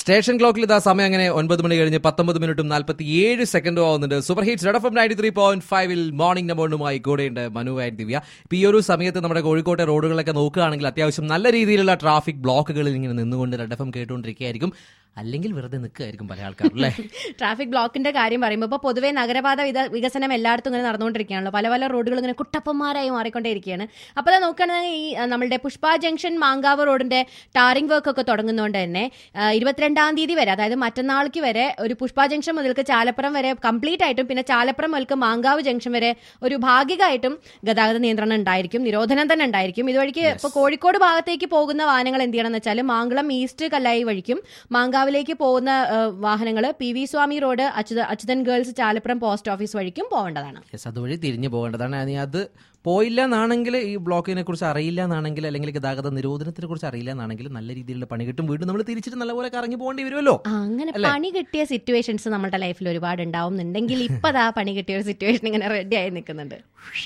station ക്ലോക്കിൽ ഇതാ സമയം അങ്ങനെ ഒൻപത് മണി കഴിഞ്ഞ് പത്തൊമ്പത് മിനിറ്റും നാൽപ്പത്തി ഏഴ് സെക്കൻഡും ആവുന്നുണ്ട് super hits red F ninety three point ഫൈവിൽ മോർണിംഗ് നമ്പറിനുമായി കൂടെയുണ്ട് മനു ആൻഡ് ദിവ്യ ഇപ്പൊ ഈ ഒരു സമയത്ത് നമ്മുടെ കോഴിക്കോട്ടെ റോഡുകളൊക്കെ നോക്കുകയാണെങ്കിൽ അത്യാവശ്യം നല്ല രീതിയിലുള്ള ട്രാഫിക് ബ്ലോക്കുകളിൽ ഇങ്ങനെ നിന്നുകൊണ്ട് റെഡ് എഫ് എം കേട്ടുകൊണ്ടിരിക്കുകയായിരിക്കും അല്ലെങ്കിൽ വെറുതെ നിൽക്കുകയായിരിക്കും പല ആൾക്കാരും അല്ലേ ട്രാഫിക് ബ്ലോക്കിന്റെ കാര്യം പറയുമ്പോൾ ഇപ്പോൾ പൊതുവെ നഗരപാത വിത- വികസനം എല്ലായിടത്തും ഇങ്ങനെ നടന്നുകൊണ്ടിരിക്കുകയാണല്ലോ പല പല റോഡുകൾ ഇങ്ങനെ കുട്ടപ്പന്മാരായി മാറിക്കൊണ്ടേയിരിക്കുകയാണ് അപ്പോൾ അത് നോക്കുകയാണെങ്കിൽ ഈ ആ, നമ്മളുടെ പുഷ്പ ജംഗ്ഷൻ മാങ്കാവ് റോഡിന്റെ ടാറിംഗ് വർക്ക് ഒക്കെ തുടങ്ങുന്നതുകൊണ്ട് തന്നെ ആ, ഇരുപത്തിരണ്ടാം തീയതി വരെ അതായത് മറ്റന്നാൾക്ക് വരെ ഒരു പുഷ്പ ജംഗ്ഷൻ മുതൽക്ക് ചാലപ്പുറം വരെ കംപ്ലീറ്റ് ആയിട്ടും പിന്നെ ചാലപ്പുറം മുതൽക്ക് മാങ്കാവ് ജംഗ്ഷൻ വരെ ഒരു ഭാഗികമായിട്ടും ഗതാഗത നിയന്ത്രണം ഉണ്ടായിരിക്കും നിരോധനം തന്നെ ഉണ്ടായിരിക്കും ഇതുവഴിക്ക് ഇപ്പോൾ കോഴിക്കോട് ഭാഗത്തേക്ക് പോകുന്ന വാഹനങ്ങൾ എന്ത് ചെയ്യണം എന്ന് വെച്ചാൽ മാങ്കുളം ഈസ്റ്റ് കല്ലായി വഴിക്കും മാങ്കാവിലേക്ക് പോകുന്ന വാഹനങ്ങൾ P V Swami road Achyutha Achyuthan girls Chalappuram post office വഴിക്കും പോകേണ്ടതാണ് യെസ് അതുവഴി തിരിഞ്ഞു പോകേണ്ടതാണ് ഇനി അത് പോയില്ല എന്നാണെങ്കിൽ ഈ ബ്ലോക്കിനെ കുറിച്ച് അറിയില്ല എന്നാണെങ്കിൽ അല്ലെങ്കിൽ ഗതാഗത നിരോധനത്തിനെ കുറിച്ച് അറിയില്ല എന്നാണെങ്കിൽ നല്ല രീതിയിലുള്ള പണി കിട്ടും വീണ്ടും നമ്മൾ തിരിച്ചിട്ട് നല്ലപോലെ കറങ്ങി പോകേണ്ടി വരുമല്ലോ ആ, അങ്ങനെ പണി കിട്ടിയ സിറ്റുവേഷൻസ് നമ്മുടെ ലൈഫിൽ ഒരുപാട് ഉണ്ടാവുന്നുണ്ടെങ്കിൽ ഇപ്പതാ പണി കിട്ടിയ ഒരു സിറ്റുവേഷൻ ഇങ്ങനെ റെഡി ആയി നിൽക്കുന്നുണ്ട്